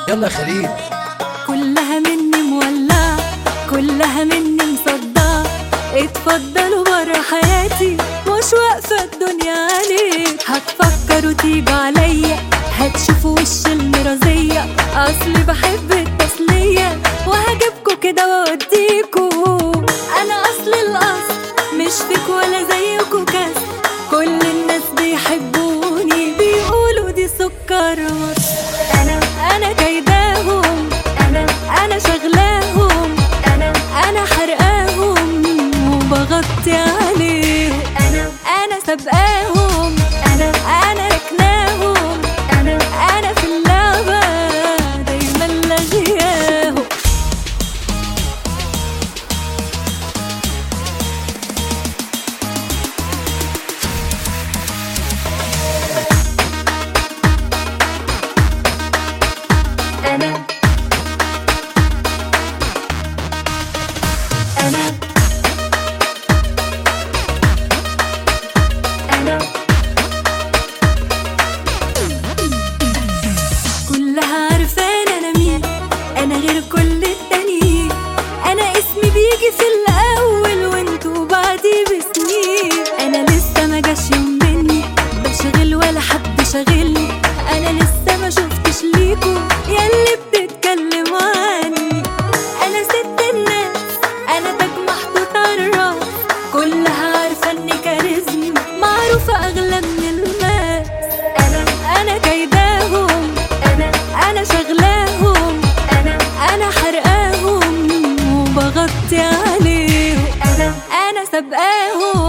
يلا يا خليل كلها مني مولعة كلها مني مصدعة اتفضلوا برا حياتي مش واقفة الدنيا عليك هتفكروا تيجوا عليا هتشوفوا وش المرازية أصلي بحب التسلية وهجيبكوا كده وأوديكوا أنا أصل الأصل مش فيك ولا زيكوا كاس كل الناس بيحبوني بيقولوا دي سكر مصر أنا أنا كيداهم أنا أنا شغلاهم أنا أنا حرقاهم وبغطي عليهم أنا أنا سابقاهم أنا أنا ركناهم أنا أنا في اللعبة دايما لاغياهم أنا أنا أنا كلها عارفان أنا مين أنا غير كل التانيين أنا اسمي بيجي في الأول وانتوا بعدي بسنين أنا لسه ما جاش يوم مني بشغل ولا حد شاغلني أنا لسه ما شفتش ليكوا ياللي بتتكلموا عني أنا ست الناس أنا تاج محطوط على الراس كلها عارفة إني كاريزما معروفة أغلى من الماس أنا أنا كيداهم أنا أنا شغلاهم أنا أنا حرقاهم وبغطي عليهم أنا أنا سابقاهم